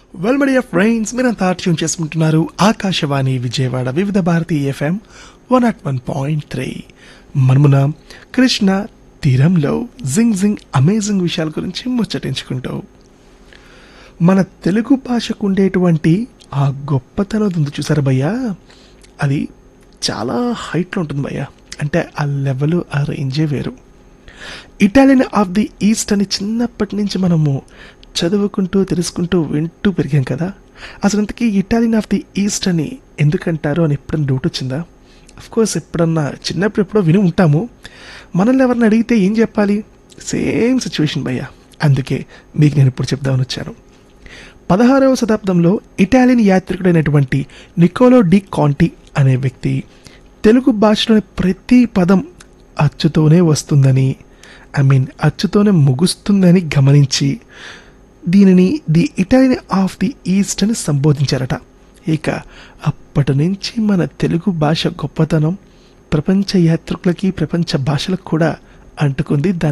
well media friends మీరంతా tune చేసుకుంటున్నారు Akashvani Vijayawada Vividh Bharati FM one at one point three మనమున కృష్ణ తీరంలో జింగ్ జింగ్ అమేజింగ్ విషయాల గురించి ముచ్చటించుకుంటూ మన తెలుగు భాషకు ఉండేటువంటి ఆ గొప్పతనం ఉంది చూసారా భయ్యా అది చాలా హైట్లో ఉంటుంది భయ్యా అంటే ఆ లెవెల్ ఆ రేంజే వేరు ఇటాలియన్ ఆఫ్ ది ఈస్ట్ అని చిన్నప్పటి నుంచి మనము చదువుకుంటూ తెలుసుకుంటూ వింటూ పెరిగాం కదా అసలు ఇంతకీ ఇటాలియన్ ఆఫ్ ది ఈస్ట్ అని ఎందుకంటారు అని ఎప్పుడన్నా డౌట్ వచ్చిందా అఫ్ కోర్స్ ఎప్పుడన్నా చిన్నప్పుడు ఎప్పుడో విని ఉంటాము మనల్ని ఎవరిని అడిగితే ఏం చెప్పాలి సేమ్ సిచ్యువేషన్ భయ్యా అందుకే మీకు నేను ఇప్పుడు చెప్దామని వచ్చాను పదహారవ శతాబ్దంలో ఇటాలియన్ యాత్రికుడైనటువంటి నికోలో డి కాంటి అనే వ్యక్తి తెలుగు భాషలోని ప్రతి పదం అచ్చుతోనే వస్తుందని ఐ మీన్ అచ్చుతోనే ముగుస్తుందని గమనించి దీనిని the Italian of the east అని సంబోధించారట ఇక అప్పటి నుంచి మన తెలుగు భాష గొప్పతనం ప్రపంచ యాత్రికులకి ప్రపంచ భాషలకు కూడా అంటుకుంది దాని